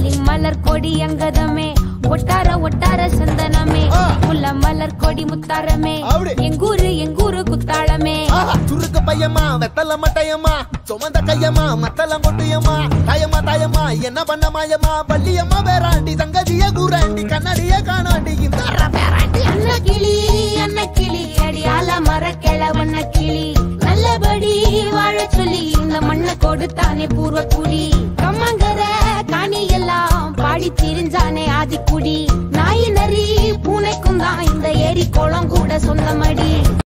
அள்ளி மலர் கொடி அங்கதமே ஒட்டார ஒட்டார சந்தனமே ஆ. முல்ல மலர் கொடி முத்தாரமே அப்படி. எங்கூரு எங்கூரு குத்தாளமே ஆஹா, சுருக்கு பையம்மா வெத்தல மட்டையம்மா சுமந்த கையம்மா மத்தளம் கொட்டியம்மா தாயம்மா தாயம்மா என்ன பண்ண மாயம்மா பள்ளியம்மா வேறாண்டி தங்கதிய கூறாண்டி கண்ணாடிய காணாண்டி இந்த பேராண்டி அண்ணா கிளி அண்ணா கிளி அடியால மர கிழவண்ண கிளி நல்லபடி வாழ சொல்லி இந்த மண்ணை கொடுத்தானே பூர்வ குடி கம்மங்கர காணி எல்லாம் பாடி திரிஞ்சானே ஆதிக்குடி நாய் நரி பூனைக்கும் தான் இந்த ஏரி குளம் கூட சொந்தமடி